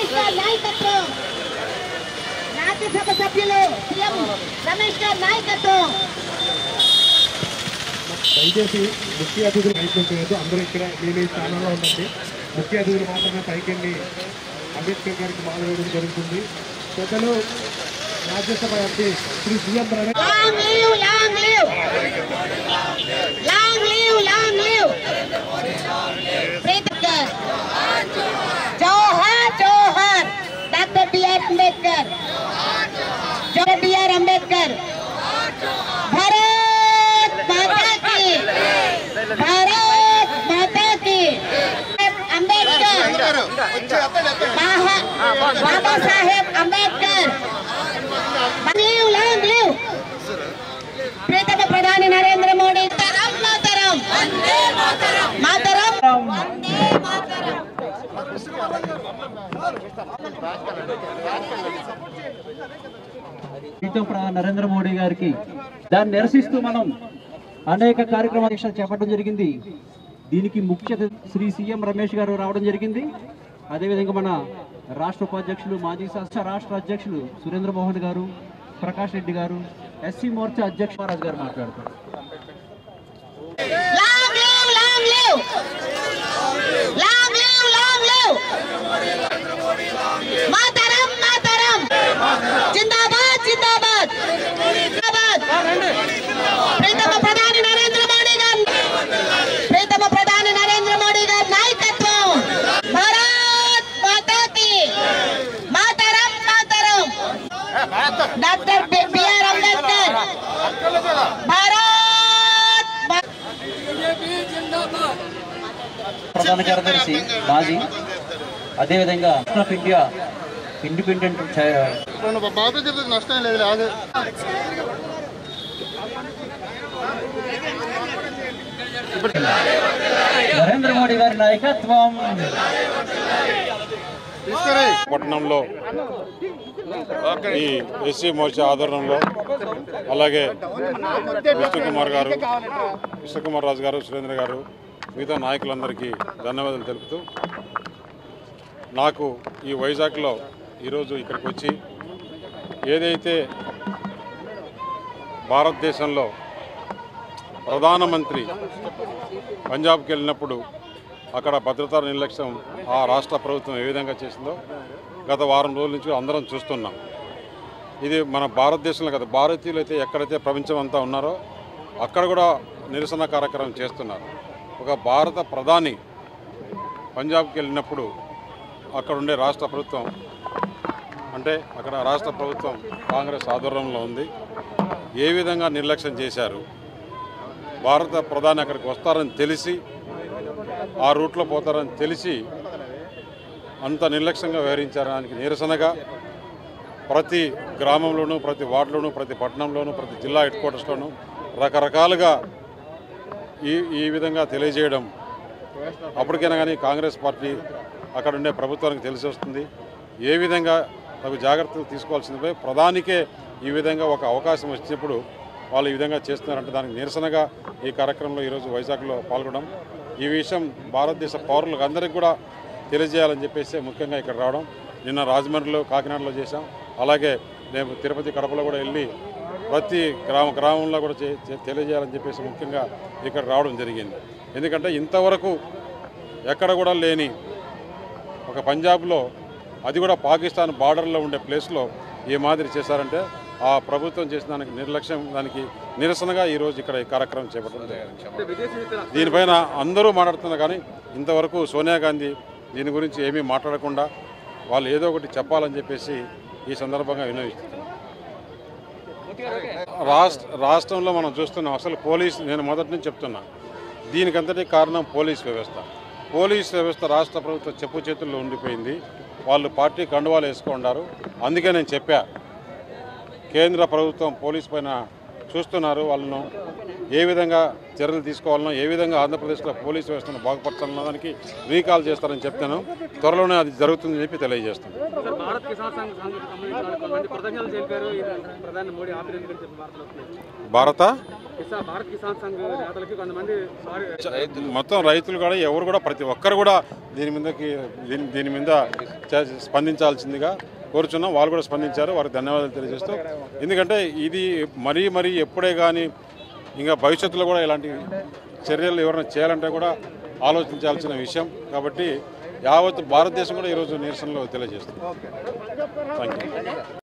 రమేష్ గారి నాయకత్వం రాజ్యసభ సభ్యులు సీఎం రమేష్ గారి నాయకత్వం దయచేసి ముఖ్య అతిథులు ప్రయత్నం చేయొద్దు అందరూ ఇక్కడ నేను ఈ స్థానంలో ఉండండి ముఖ్య అతిథులు మాత్రమే పైకెళ్ళి అంబేద్కర్ గారికి మాల వేయడం జరుగుతుంది పెద్దలు Rajya Sabha MP Shri C M Ramesh long live long live long live long live ప్రీతకర్ జోహార్ జోహార్ doctor BR Ambedkar doctor BR Ambedkar Bharat Mata की భారత్ మాతా की అంబేద్కర్ బాహా- Baba Saheb Ambedkar live long live ప్రీతమ ప్రధాని నరేంద్ర మోడీ తరం మాతరం మాతరం వందే మాతరం ప్రీతం ప్ర- నరేంద్ర మోడీ గారికి దాన్ని నిరసిస్తూ మనం అనేక కార్యక్రమాలు చేపట్టడం జరిగింది దీనికి ముఖ్య అతిథి శ్రీ సీఎం రమేష్ గారు రావడం జరిగింది అదేవిధంగా మన రాష్ట్ర ఉపాధ్యక్షులు మాజీ శాసన రాష్ట్ర అధ్యక్షులు సురేంద్ర మోహన్ గారు ప్రకాష్ రెడ్డి గారు ఎస్సీ మోర్చా అధ్యక్షుడు మహారాజ్ గారు మాట్లాడతారు long live long live long live long live మాతరం మాతరం జిందాబాద్ జిందాబాద్ జిందాబాద్ ప్రీతమ ప్రధాని నరేంద్ర మోడీ గారు ప్రీతమ ప్రధాని నరేంద్ర మోడీ గారి నాయకత్వం భారత్ మాతాకి మాతరం మాతరం డాక్టర్ బిఆర్ అంబేద్కర్ భారత్ మా- ప్రధాన కార్యదర్శి మాజీ అదేవిధంగా ఆఫ్ ఇండియా ఇండిపెండెంట్ బాబు నష్టం లేదు ఆగు నరేంద్ర మోడీ గారి నాయకత్వం తీసుకురే పట్టణంలో ఈ ఎస్సీ మోర్చా ఆధ్వర్యంలో అలాగే విష్ణుకుమార్ గారు విష్ణుకుమార్ రాజు గారు సురేంద్ర గారు మిగతా నాయకులందరికీ ధన్యవాదాలు తెలుపుతూ నాకు ఈ వైజాగ్లో ఈరోజు ఇక్కడికి వచ్చి ఏదైతే భారతదేశంలో ప్రధానమంత్రి పంజాబ్కి వెళ్ళినప్పుడు అక్కడ భద్రతా నిర్లక్ష్యం ఆ రాష్ట్ర ప్రభుత్వం ఏ విధంగా చేసిందో గత వారం రోజుల నుంచి అందరం చూస్తున్నాం ఇది మన భారతదేశంలో కదా భారతీయులు అయితే ఎక్కడైతే ప్రపంచం అంతా ఉన్నారో అక్కడ కూడా నిరసన కార్యక్రమం చేస్తున్నారు ఒక భారత ప్రధాని పంజాబ్కి వెళ్ళినప్పుడు అక్కడ ఉండే రాష్ట్ర ప్రభుత్వం అంటే అక్కడ రాష్ట్ర ప్రభుత్వం కాంగ్రెస్ ఆధ్వర్యంలో ఉంది ఏ విధంగా నిర్లక్ష్యం చేశారు భారత ప్రధాని అక్కడికి వస్తారని తెలిసి ఆ రూట్లో పోతారని తెలిసి అంత నిర్లక్ష్యంగా వ్యవహరించడానికి నిరసనగా ప్రతి గ్రామంలోనూ ప్రతి వార్డులోనూ ప్రతి పట్టణంలోనూ ప్రతి జిల్లా హెడ్ క్వార్టర్స్లోనూ రకరకాలుగా ఈ ఈ విధంగా తెలియజేయడం అప్పటికైనా కానీ కాంగ్రెస్ పార్టీ అక్కడ ఉండే ప్రభుత్వానికి తెలిసి వస్తుంది ఏ విధంగా తగు జాగ్రత్తలు తీసుకోవాల్సిందిపై ప్రధానికే ఈ విధంగా ఒక అవకాశం వచ్చినప్పుడు వాళ్ళు ఈ విధంగా చేస్తున్నారంటే దానికి నిరసనగా ఈ కార్యక్రమంలో ఈరోజు వైజాగ్లో పాల్గొనడం ఈ విషయం భారతదేశ పౌరులకు అందరికీ కూడా తెలియజేయాలని చెప్పేసి ముఖ్యంగా ఇక్కడ రావడం నిన్న రాజమండ్రిలో కాకినాడలో చేశాం అలాగే నేను తిరుపతి కడపలో కూడా వెళ్ళి ప్రతి గ్రామ గ్రామంలో కూడా చే- చే- తెలియజేయాలని చెప్పేసి ముఖ్యంగా ఇక్కడ రావడం జరిగింది ఎందుకంటే ఇంతవరకు ఎక్కడ కూడా లేని ఒక పంజాబ్లో అది కూడా పాకిస్తాన్ బార్డర్లో ఉండే ప్లేస్లో ఏ మాదిరి చేశారంటే ఆ ప్రభుత్వం చేసిన దానికి నిర్లక్ష్యం దానికి నిరసనగా ఈరోజు ఇక్కడ ఈ కార్యక్రమం చేపట్టడం జరిగింది దీనిపైన అందరూ మాట్లాడుతున్నారు కానీ ఇంతవరకు సోనియా గాంధీ దీని గురించి ఏమీ మాట్లాడకుండా వాళ్ళు ఏదో ఒకటి చెప్పాలని చెప్పేసి ఈ సందర్భంగా వినియోగిస్తున్నాం రాష్ట్ర రాష్ట్రంలో మనం చూస్తున్నాం అసలు పోలీస్ నేను మొదటి నుంచి చెప్తున్నా దీనికంతటి కారణం పోలీస్ వ్యవస్థ పోలీస్ వ్యవస్థ రాష్ట్ర ప్రభుత్వం చెప్పు చేతుల్లో ఉండిపోయింది వాళ్ళు పార్టీ కండువాలు వేసుకున్నారు అందుకే నేను చెప్పా కేంద్ర ప్రభుత్వం పోలీస్ పైన చూస్తున్నారు వాళ్ళను ఏ విధంగా చర్యలు తీసుకోవాలనో ఏ విధంగా ఆంధ్రప్రదేశ్లో పోలీస్ వ్యవస్థను బాగుపరచాలన్న దానికి రీకాల్ చేస్తారని చెప్తాను త్వరలోనే అది జరుగుతుందని చెప్పి తెలియజేస్తాను సార్ భారత్ కిసాన్ సంఘ్ సంఘ సంబంధించి కొంతమంది కృతజ్ఞతలు తెలిపారు ఇది ప్రధాని మోడీ ఆపినందుకు చెప్పి వార్తలు వస్తున్నాయి భారత కిసాన్ భారత్ కిసాన్ సంఘ్ నేతలకి కొంతమంది సారీ చ- మొత్తం రైతులు కూడా ఎవరు కూడా ప్రతి ఒక్కరు కూడా దీని మీదకి దీని దీని మీద చ- స్పందించాల్సిందిగా కోరుచున్నాం వాళ్ళు కూడా స్పందించారు వారికి ధన్యవాదాలు తెలియజేస్తూ ఎందుకంటే ఇది మరీ మరీ ఎప్పుడే కానీ ఇంకా భవిష్యత్తులో కూడా ఇలాంటి చర్యలు ఎవరైనా చేయాలంటే కూడా ఆలోచించాల్సిన విషయం కాబట్టి యావత్ భారతదేశం కూడా ఈరోజు నిరసనలో తెలియజేస్తుంది థ్యాంక్ యూ